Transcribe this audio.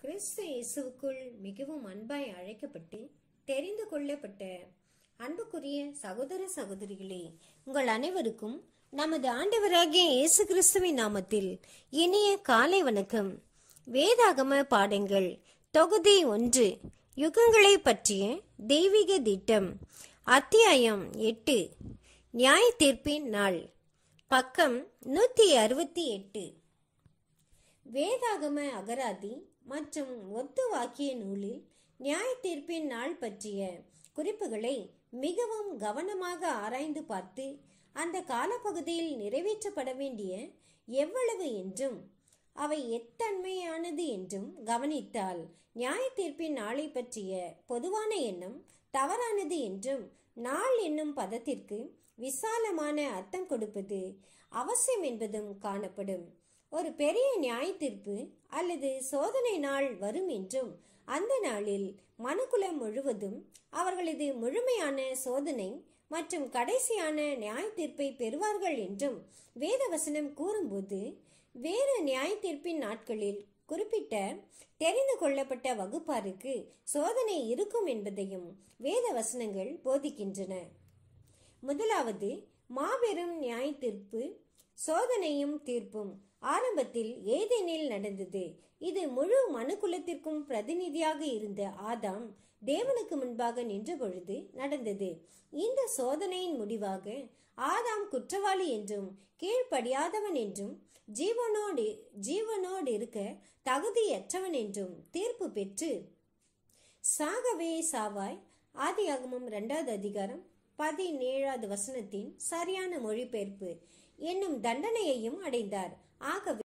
கிறிஸ்து இயேசுவுக்குள் மிகவும் அன்பாய் அழைக்கப்பட்டு தெரிந்து கொள்ளப்பட்ட அன்புக்குரிய சகோதர சகோதரிகளே உங்கள் அனைவருக்கும் நமது ஆண்டவராகிய இயேசு கிறிஸ்துவின் நாமத்தில் இனிய காலை வணக்கம் வேதாகம பாடங்கள் தொகுதி ஒன்று யுகங்களை பற்றிய தெய்வீக திட்டம் அத்தியாயம் எட்டு நியாய தீர்ப்பின் நாள் பக்கம் நூத்தி அறுபத்தி எட்டு வேதாகம அகராதி மற்றும் ஒத்து வாக்கிய நூலில் நியாய தீர்ப்பின் நாள் பற்றிய குறிப்புகளை மிகவும் கவனமாக ஆராய்ந்து பார்த்து அந்த காலப்பகுதியில் நிறைவேற்றப்பட வேண்டிய எவ்வளவு என்றும் அவை எத்தன்மையானது என்றும் கவனித்தால் நியாய தீர்ப்பின் நாளை பற்றிய பொதுவான எண்ணம் தவறானது என்றும் நாள் என்னும் பதத்திற்கு விசாலமான அர்த்தம் கொடுப்பது அவசியம் என்பதும் காணப்படும் ஒரு பெரிய நியாய தீர்ப்பு அல்லது சோதனை நாள் வரும் என்றும் அந்த நாளில் மனுக்குலம் முழுவதும் அவர்களது முழுமையான சோதனை மற்றும் கடைசியான நியாய தீர்ப்பை பெறுவார்கள் என்றும் வேதவசனம் கூறும்போது வேறு நியாய தீர்ப்பின் நாட்களில் குறிப்பிட்ட தெரிந்து கொள்ளப்பட்ட வகுப்பாருக்கு சோதனை இருக்கும் என்பதையும் வேத வசனங்கள் போதிக்கின்றன முதலாவது மாபெரும் நியாய தீர்ப்பு சோதனையும் தீர்ப்பும் ஆரம்பத்தில் ஏதேனில் நடந்தது இது முழு மனுக்குலத்திற்கும் பிரதிநிதியாக இருந்த ஆதாம் தேவனுக்கு முன்பாக நின்ற பொழுது நடந்தது இந்த சோதனையின் முடிவாக ஆதாம் குற்றவாளி என்றும் கீழ்ப்படியாதவன் என்றும் ஜீவனோடு ஜீவனோடு இருக்க தகுதியற்றவன் என்றும் தீர்ப்பு பெற்று சாகவே சாவாய் ஆதியாகமம் இரண்டாவது அதிகாரம் பதினேழாவது வசனத்தின் சரியான மொழிபெயர்ப்பு என்னும் தண்டனையையும் அடைந்தார் ஆகவே